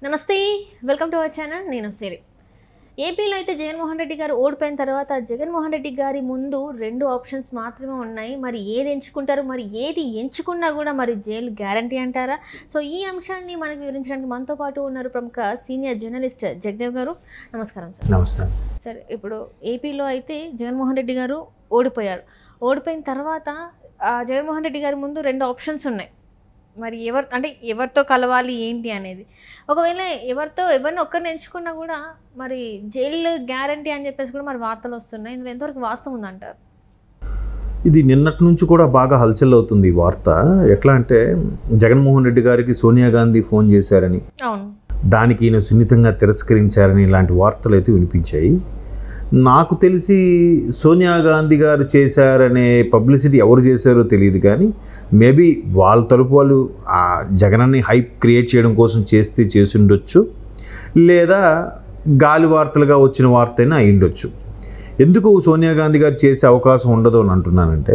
నమస్తే welcome to our channel నేను సిరి ఏపీలో అయితే జగన్మోహన్ రెడ్డి గారు ఓడిపోయిన తర్వాత జగన్మోహన్ రెడ్డి గారి ముందు రెండు ఆప్షన్స్ మాత్రమే ఉన్నాయి మరి ఏది ఎంచుకుంటారు మరి ఏది ఎంచుకున్నా కూడా మరి జైలు గ్యారంటీ అంటారా సో ఈ అంశాన్ని మనకి వివరించడానికి మనతో పాటు ఉన్నారు ప్రముఖ సీనియర్ జర్నలిస్ట్ జగదేవ్ గారు నమస్కారం సార్ నమస్తే సరే ఇప్పుడు ఏపీలో అయితే జగన్మోహన్ రెడ్డి గారు ఓడిపోయారు ఓడిపోయిన తర్వాత ఆ జగన్మోహన్ రెడ్డి గారి ముందు రెండు ఆప్షన్స్ ఉన్నాయి మరి ఎవరు అంటే ఎవరితో కలవాలి ఏంటి అనేది ఒకవేళ ఎవరితో ఎవరిని ఒక్కరిని ఎంచుకున్నా కూడా మరి జైలు గ్యారంటీ అని చెప్పేసి కూడా మరి వార్తలు వస్తున్నాయి ఇందులో ఎంతవరకు వాస్తవం ఉందంటారు ఇది నిన్నటి నుంచి కూడా బాగా హల్చల్ అవుతుంది ఈ వార్త ఎట్లా అంటే జగన్మోహన్ రెడ్డి గారికి సోనియా గాంధీ ఫోన్ చేశారని అవును దానికి ఈయన సున్నితంగా తిరస్కరించారని ఇలాంటి వార్తలు అయితే వినిపించాయి నాకు తెలిసి సోనియా గాంధీ గారు చేశారనే పబ్లిసిటీ ఎవరు చేశారో తెలియదు కానీ మేబీ వాళ్ళ తరపు వాళ్ళు ఆ జగనన్ని హైప్ క్రియేట్ చేయడం కోసం చేస్తే చేసి ఉండొచ్చు లేదా గాలి వార్తలుగా వచ్చిన వార్త అయినా అయి ఉండొచ్చు ఎందుకు సోనియా గాంధీ గారు చేసే అవకాశం ఉండదు అని అంటున్నానంటే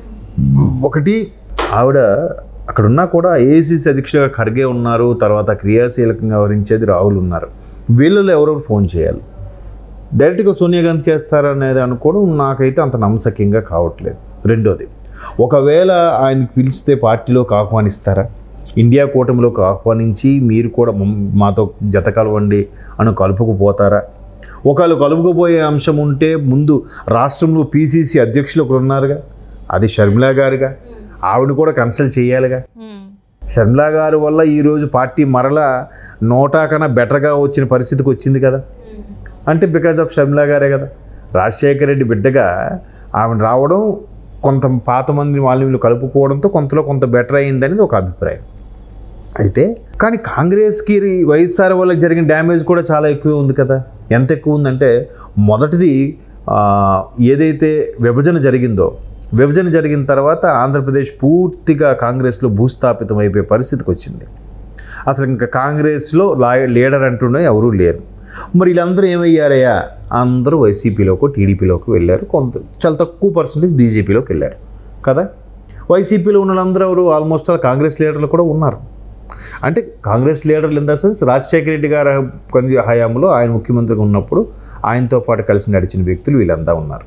ఒకటి ఆవిడ అక్కడ ఉన్నా కూడా ఏఐసిసి అధ్యక్షులుగా ఖర్గే ఉన్నారు తర్వాత క్రియాశీలకంగా వ్యవహరించేది రాహుల్ ఉన్నారు వీళ్ళలో ఎవరో ఫోన్ చేయాలి డైరెక్ట్గా సోనియా గాంధీ చేస్తారనేది అనుకోవడం నాకైతే అంత నమ్మసక్యంగా కావట్లేదు రెండోది ఒకవేళ ఆయనకి పిలిస్తే పార్టీలోకి ఆహ్వానిస్తారా ఇండియా కూటమిలోకి ఆహ్వానించి మీరు కూడా మమ్- మాతో జత కలవండి అని కలుపుకుపోతారా ఒకవేళ కలుపుకుపోయే అంశం ఉంటే ముందు రాష్ట్రంలో పీసీసీ అధ్యక్షులు ఒకరు ఉన్నారుగా అది షర్మిలా గారుగా ఆవిడ కూడా కన్సల్ట్ చేయాలిగా ఉమ్. షర్మిలా గారి వల్ల ఈరోజు పార్టీ మరలా నోటా కన్నా బెటర్గా వచ్చిన పరిస్థితికి వచ్చింది కదా అంటే బికాజ్ ఆఫ్ షర్మిలా గారే కదా రాజశేఖర రెడ్డి బిడ్డగా ఆమె రావడం కొంత పాత మంది వాళ్ళని వీళ్ళు కలుపుకోవడంతో కొంతలో కొంత బెటర్ అయిందనేది ఒక అభిప్రాయం అయితే కానీ కాంగ్రెస్కి వైఎస్ఆర్ వల్ల జరిగిన డ్యామేజ్ కూడా చాలా ఎక్కువ ఉంది కదా ఎంత ఎక్కువ ఉందంటే మొదటిది ఆ, ఏదైతే విభజన జరిగిందో విభజన జరిగిన తర్వాత ఆంధ్రప్రదేశ్ పూర్తిగా కాంగ్రెస్లో భూస్థాపితం అయిపోయే పరిస్థితికి వచ్చింది అసలు ఇంకా కాంగ్రెస్లో లా- లీడర్ అంటుండే ఎవరూ లేరు మరి వీళ్ళందరూ ఏమయ్యారయ్యా అందరూ వైసీపీలోకి టీడీపీలోకి వెళ్ళారు కొంత చాలా తక్కువ పర్సంటేజ్ బీజేపీలోకి వెళ్ళారు కదా వైసీపీలో ఉన్న వాళ్ళందరూ ఎవరు ఆల్మోస్ట్ ఆల్ కాంగ్రెస్ లీడర్లు కూడా ఉన్నారు అంటే కాంగ్రెస్ లీడర్లు in the sense Rajasekhara Reddy గారి కొన్ని హయాంలో ఆయన ముఖ్యమంత్రిగా ఉన్నప్పుడు ఆయనతో పాటు కలిసి నడిచిన వ్యక్తులు వీళ్ళంతా ఉన్నారు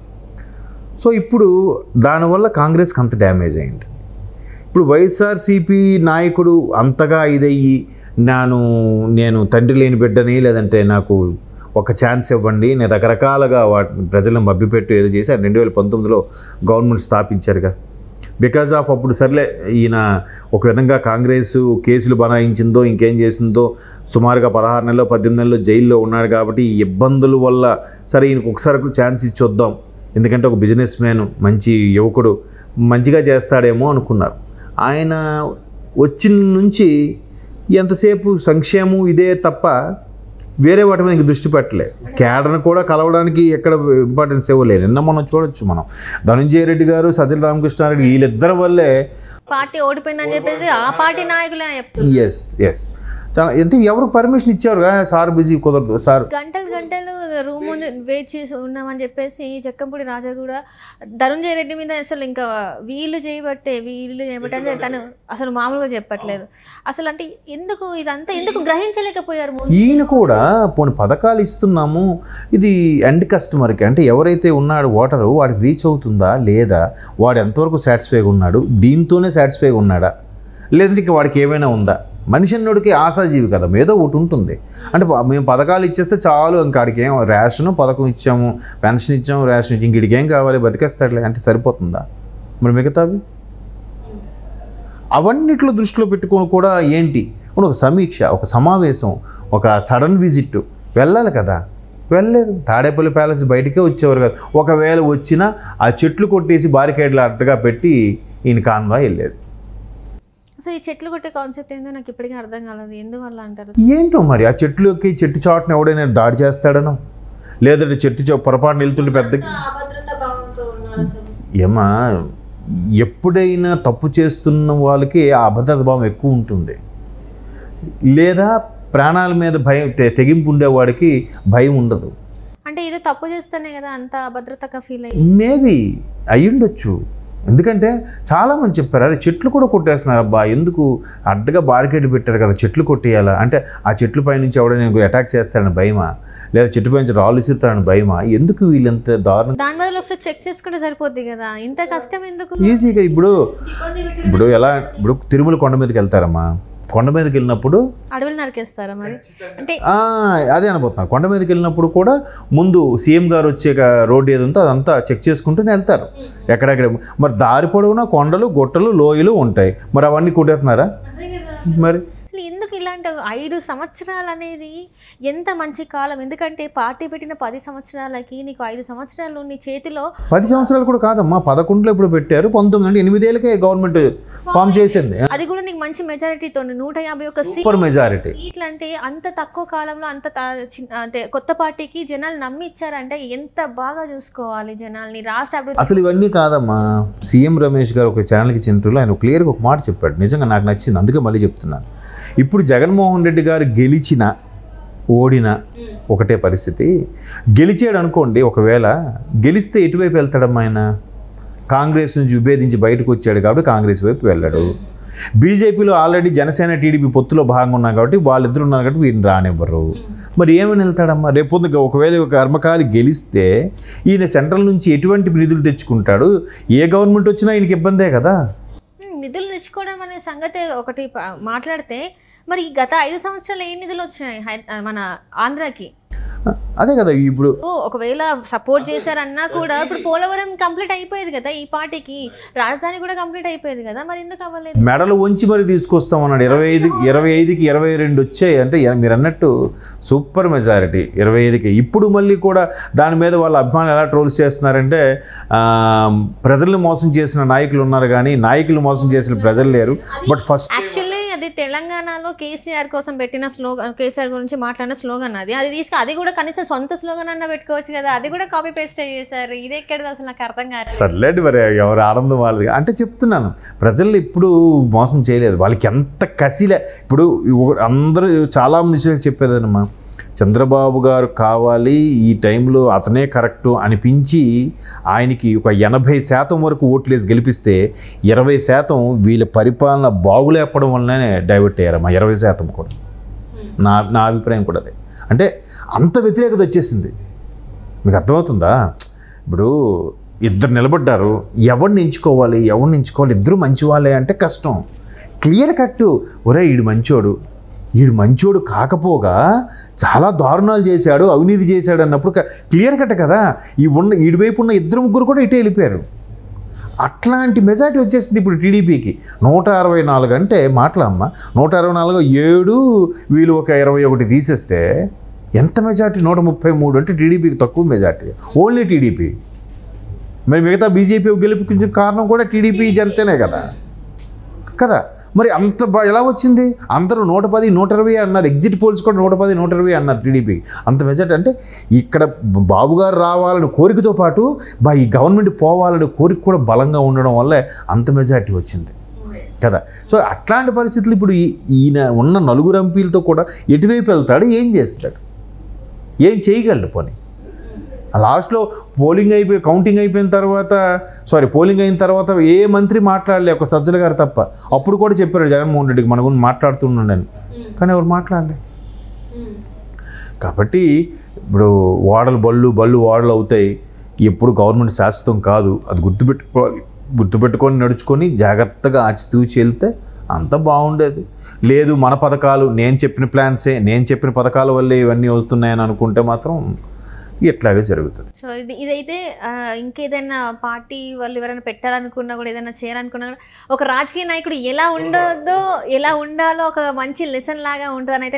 సో ఇప్పుడు దానివల్ల కాంగ్రెస్కి అంత డ్యామేజ్ అయింది ఇప్పుడు వైఎస్ఆర్సీపీ నాయకుడు అంతగా ఇదయ్యి నేను నేను తండ్రి లేని బిడ్డని లేదంటే నాకు ఒక ఛాన్స్ ఇవ్వండి నేను రకరకాలుగా వాటిని ప్రజలను మభ్యపెట్టు ఏదో చేసి రెండు వేల పంతొమ్మిదిలో గవర్నమెంట్ స్థాపించారుగా బికాజ్ ఆఫ్ అప్పుడు సర్లే ఈయన ఒక విధంగా కాంగ్రెస్ కేసులు బనాయించిందో ఇంకేం చేసిందో సుమారుగా పదహారు నెలలో పద్దెనిమిది నెలల్లో జైల్లో ఉన్నాడు కాబట్టి ఈ ఇబ్బందుల వల్ల సరే ఈయనకు ఒకసారి ఛాన్స్ ఇచ్చొద్దాం ఎందుకంటే ఒక బిజినెస్ మ్యాన్ మంచి యువకుడు మంచిగా చేస్తాడేమో అనుకున్నారు ఆయన వచ్చిన నుంచి ఎంతసేపు సంక్షేమం ఇదే తప్ప వేరే వాటి మీద ఇంక దృష్టి పెట్టలే కేడర్ని కూడా కలవడానికి ఎక్కడ ఇంపార్టెన్స్ ఇవ్వలేదు నిన్న మనం చూడొచ్చు మనం ధనంజయ రెడ్డి గారు సజ్జల రామకృష్ణారెడ్డి వీళ్ళిద్దరి వల్లే పార్టీ ఓడిపోయిందని చెప్పేసి ఆ పార్టీ నాయకులే చెప్తున్నారు ఎస్ ఎస్ చాలా అంటే ఎవరు పర్మిషన్ ఇచ్చారు "ఆ, సార్ బిజీ కుదరదు సార్ గంటలు గంటలు రూమ్ ముందు వెయిట్ చేసి ఉన్నామని చెప్పేసి చక్కంపూడి రాజా కూడా ధనుంజయ రెడ్డి మీద అసలు ఇంకా వీళ్ళు చేయబట్టే వీళ్ళు చేయబట్టే అంటే తను అసలు మామూలుగా చెప్పట్లేదు అసలు అంటే ఎందుకు ఇదంతా ఎందుకు గ్రహించలేకపోయారు ముందు ఈయన కూడా పోనీ పథకాలు ఇస్తున్నాము ఇది ఎండ్ కస్టమర్కి అంటే ఎవరైతే ఉన్నాడు ఓటరు వాడికి రీచ్ అవుతుందా లేదా వాడు ఎంతవరకు సాటిస్ఫైగా ఉన్నాడు దీంతోనే సాటిస్ఫైగా ఉన్నాడా లేదంటే ఇంక వాడికి ఏమైనా ఉందా మనిషి అన్నోడికి ఆశాజీవి కదా ఏదో ఒకటి ఉంటుంది అంటే ప- మేము పథకాలు ఇచ్చేస్తే చాలు ఇంక ఆడికి ఏం రేషన్ పథకం ఇచ్చాము పెన్షన్ ఇచ్చాము రేషన్ ఇచ్చి ఇంక ఏం కావాలి బతికేస్తాడులే అంటే సరిపోతుందా మరి మిగతావి అవన్నిట్లో దృష్టిలో పెట్టుకొని కూడా ఏంటి ఇప్పుడు ఒక సమీక్ష ఒక సమావేశం ఒక సడన్ విజిట్ వెళ్ళాలి కదా వెళ్ళలేదు తాడేపల్లి ప్యాలెస్ బయటికే వచ్చేవారు కదా ఒకవేళ వచ్చినా ఆ చెట్లు కొట్టేసి బారికేడ్లు అడ్డగా పెట్టి ఈయన కాన్వా వెళ్ళేది అసలు ఈ చెట్లు కొట్టే కాన్సెప్ట్ ఏందో నాకు ఇప్పటికీ అర్థం కాలేదు ఎందువల్ల అంటారు ఏంటో మరి ఆ చెట్లుకి చెట్టు చాటును ఎవడైనా దాడి చేస్తాడనో లేదంటే చెట్టు చా- పొరపాటున వెళ్తుంటే పెద్ద అభద్రతా భావంతో ఉన్నారు అసలు ఏమా ఎప్పుడైనా తప్పు చేస్తున్న వాళ్ళకి ఆ అభద్రత భావం ఎక్కువ ఉంటుంది లేదా ప్రాణాల మీద భయం తె- తెగింపు ఉండేవాడికి భయం ఉండదు అంటే ఏదో తప్పు చేస్తేనే కదా అంత అభద్రతగా ఫీల్ అయ్యి మేబీ అయ్యుండొచ్చు ఎందుకంటే చాలామంది చెప్పారు అరే చెట్లు కూడా కొట్టేస్తున్నారు అబ్బా ఎందుకు అడ్డగా బారికేడ్ పెట్టారు కదా చెట్లు కొట్టేయాలా అంటే ఆ చెట్ల పై నుంచి ఎవడో నేను అటాక్ చేస్తాడని భయమా లేదా చెట్టు పై నుంచి రాళ్ళు ఇసురుతాడని భయమా ఎందుకు వీళ్ళంత దారుణం దాని బదులు ఒకసారి చెక్ చేసుకుంటే సరిపోద్ది కదా ఇంత కష్టం ఎందుకు ఈజీగా ఇప్పుడు ఇప్పుడు ఎలా ఇప్పుడు తిరుమల కొండ మీదకి వెళ్తారమ్మా కొండ మీదకి వెళ్ళినప్పుడు అడవులు నరికేస్తారా మరి అంటే ఆ, అదే అనబోతున్నారు కొండ మీదకి వెళ్ళినప్పుడు కూడా ముందు సీఎం గారు వచ్చే క- రోడ్డు ఏది ఉందో అదంతా చెక్ చేసుకుంటూనే వెళ్తారు ఎక్కడెక్కడ మరి దారి పొడవునా కొండలు గుట్టలు లోయలు ఉంటాయి మరి అవన్నీ కొట్టేస్తున్నారా మరి అసలు ఎందుకు ఇలాంటి ఐదు సంవత్సరాలు అనేది ఎంత మంచి కాలం ఎందుకంటే పార్టీ పెట్టిన పది సంవత్సరాలకి నీకు ఐదు సంవత్సరాలు నీ చేతిలో పది సంవత్సరాలు కూడా కాదమ్మా పదకొండులో ఇప్పుడు పెట్టారు పంతొమ్మిది అంటే ఎనిమిదేళ్ళకే గవర్నమెంట్ ఫామ్ చేసింది అది కూడా నీకు మంచి మెజారిటీతో నూట యాభై ఒక్క సీట్ సూపర్ మెజారిటీ సీట్లు అంటే అంత తక్కువ కాలంలో అంత త- చిన్న- అంటే కొత్త పార్టీకి జనాలు నమ్మి ఇచ్చారంటే ఎంత బాగా చూసుకోవాలి జనాల్ని రాష్ట్ర అభివృద్ధి అసలు ఇవన్నీ కాదమ్మా సీఎం రమేష్ గారు ఒక ఛానల్కి ఇచ్చిన ఇంటర్వ్యూలో ఆయన క్లియర్గా ఒక మాట చెప్పాడు నిజంగా నాకు నచ్చింది అందుకే మళ్ళీ చెప్తున్నాను ఇప్పుడు జగన్మోహన్ రెడ్డి గారు గెలిచిన ఓడిన ఒకటే పరిస్థితి గెలిచాడు అనుకోండి ఒకవేళ గెలిస్తే ఎటువైపు వెళ్తాడమ్మా ఆయన కాంగ్రెస్ నుంచి విభేదించి బయటకు వచ్చాడు కాబట్టి కాంగ్రెస్ వైపు వెళ్ళాడు బీజేపీలో ఆల్రెడీ జనసేన టీడీపీ పొత్తులో భాగంగా ఉన్నారు కాబట్టి వాళ్ళిద్దరు ఉన్నారు కాబట్టి వీడిని రానివ్వరు మరి ఏమని వెళ్తాడమ్మా రేపు పొద్దున ఒకవేళ ఒక కర్మకాలి గెలిస్తే ఈయన సెంట్రల్ నుంచి ఎటువంటి నిధులు తెచ్చుకుంటాడు ఏ గవర్నమెంట్ వచ్చినా ఈయనకి ఇబ్బందే కదా ఉమ్, నిధులు తెచ్చుకోవడం అనే సంగతి ఒకటి ప- మాట్లాడితే మరి ఈ గత ఐదు సంవత్సరాలు ఏ నిధులు వచ్చినాయి హై- మన ఆంధ్రాకి అదే కదా ఇప్పుడు ఓ, ఒకవేళ సపోర్ట్ చేశారన్నా కూడా ఇప్పుడు పోలవరం కంప్లీట్ అయిపోయేది కదా ఈ పార్టీకి రాజధాని కూడా కంప్లీట్ అయిపోయేది కదా మరి ఎందుకు అవ్వలేదు మెడలు వంచి మరి తీసుకొస్తాం అన్నాడు ఇరవై ఐదు ఇరవై ఐదుకి ఇరవై రెండు వచ్చాయి అంటే ఎ- మీరు అన్నట్టు సూపర్ మెజారిటీ ఇరవై ఐదుకి ఇప్పుడు మళ్ళీ కూడా దాని మీద వాళ్ళ అభిమానులు ఎలా ట్రోల్స్ చేస్తున్నారంటే ఆ, ప్రజల్ని మోసం చేసిన నాయకులు ఉన్నారు కానీ నాయకులు మోసం చేసిన ప్రజలు లేరు బట్ ఫస్ట్ యాక్చువల్లీ అది తెలంగాణలో కేసీఆర్ కోసం పెట్టిన స్లోగన్ కేసీఆర్ గురించి మాట్లాడిన స్లోగన్ అది అది తీసుకు అది కూడా కనీసం సొంత స్లోగన్ అన్న పెట్టుకోవచ్చు కదా అది కూడా కాపీ పేస్ట్ చేశారు ఇది ఎక్కడిది అసలు నాకు అర్థం కాదు సర్లేండి మరి ఎవరు ఆనందం వాళ్ళది అంటే చెప్తున్నాను ప్రజలు ఇప్పుడు మోసం చేయలేదు వాళ్ళకి ఎంత కసిలే ఇప్పుడు ఇవ- అందరూ చాలా మంది చెప్పేదన్నమా చంద్రబాబు గారు కావాలి ఈ టైంలో అతనే కరెక్టు అనిపించి ఆయనకి ఒక ఎనభై శాతం వరకు ఓట్లేసి గెలిపిస్తే ఇరవై శాతం వీళ్ళ పరిపాలన బాగులేపడం వల్లనే డైవర్ట్ అయ్యారమ్మా ఇరవై శాతం కూడా నా నా అభిప్రాయం కూడా అదే అంటే అంత వ్యతిరేకత వచ్చేసింది మీకు అర్థమవుతుందా ఇప్పుడు ఇద్దరు నిలబడ్డారు ఎవరిని ఎంచుకోవాలి ఎవరిని ఎంచుకోవాలి ఇద్దరు మంచివాళ్ళే అంటే కష్టం క్లియర్ కట్టు ఒరే ఈడు మంచోడు ఈడు మంచోడు కాకపోగా చాలా దారుణాలు చేశాడు అవినీతి చేశాడు అన్నప్పుడు క్లియర్ కట్ కదా ఈ ఉన్న ఈడి వైపు ఉన్న ఇద్దరు ముగ్గురు కూడా ఇటే వెళ్ళిపోయారు అట్లాంటి మెజారిటీ వచ్చేసింది ఇప్పుడు టీడీపీకి నూట అరవై నాలుగు అంటే మాటలమ్మ నూట అరవై నాలుగు ఏడు వీళ్ళు ఒక ఇరవై ఒకటి తీసేస్తే ఎంత మెజారిటీ నూట ముప్పై మూడు అంటే టీడీపీకి తక్కువ మెజారిటీ ఓన్లీ టీడీపీ మరి మిగతా బీజేపీ గెలుపుకి కారణం కూడా టీడీపీ జనసేనే కదా కదా మరి అంత బా ఎలా వచ్చింది అందరూ నూట పది నూట ఇరవై అన్నారు ఎగ్జిట్ పోల్స్ కూడా నూట పది నూట ఇరవై అన్నారు టీడీపీ అంత మెజార్టీ అంటే ఇక్కడ బాబు గారు రావాలని కోరికతో పాటు బా ఈ గవర్నమెంట్ పోవాలని కోరిక కూడా బలంగా ఉండడం వల్లే అంత మెజార్టీ వచ్చింది కదా సో అట్లాంటి పరిస్థితులు ఇప్పుడు ఈ- ఈయన ఉన్న నలుగురు ఎంపీలతో కూడా ఎటువైపు వెళ్తాడు ఏం చేస్తాడు ఏం చేయగలడు పోనీ లాస్ట్లో పోలింగ్ అయిపోయి కౌంటింగ్ అయిపోయిన తర్వాత సారీ పోలింగ్ అయిన తర్వాత ఏ మంత్రి మాట్లాడలే ఒక సజ్జల గారు తప్ప అప్పుడు కూడా చెప్పారు జగన్మోహన్ రెడ్డికి మన గురించి మాట్లాడుతున్నాడని కానీ ఎవరు మాట్లాడలే కాబట్టి ఇప్పుడు ఓడలు బళ్ళు బళ్ళు ఓడలు అవుతాయి ఎప్పుడు గవర్నమెంట్ శాశ్వతం కాదు అది గుర్తుపెట్టుకోవాలి గుర్తుపెట్టుకొని నడుచుకొని జాగ్రత్తగా ఆచితూచి వెళ్తే అంత బాగుండేది లేదు మన పథకాలు నేను చెప్పిన ప్లాన్సే నేను చెప్పిన పథకాల వల్లే ఇవన్నీ వస్తున్నాయని అనుకుంటే మాత్రం ఇట్లాగే జరుగుతుంది సో ఇది ఇదైతే ఆ, ఇంకేదైనా పార్టీ వాళ్ళు ఎవరైనా పెట్టాలనుకున్నా కూడా ఏదైనా చేయాలనుకున్నా కూడా ఒక రాజకీయ నాయకుడు ఎలా ఉండొద్దో ఎలా ఉండాలో ఒక మంచి లెసన్ లాగా ఉంటుందని అయితే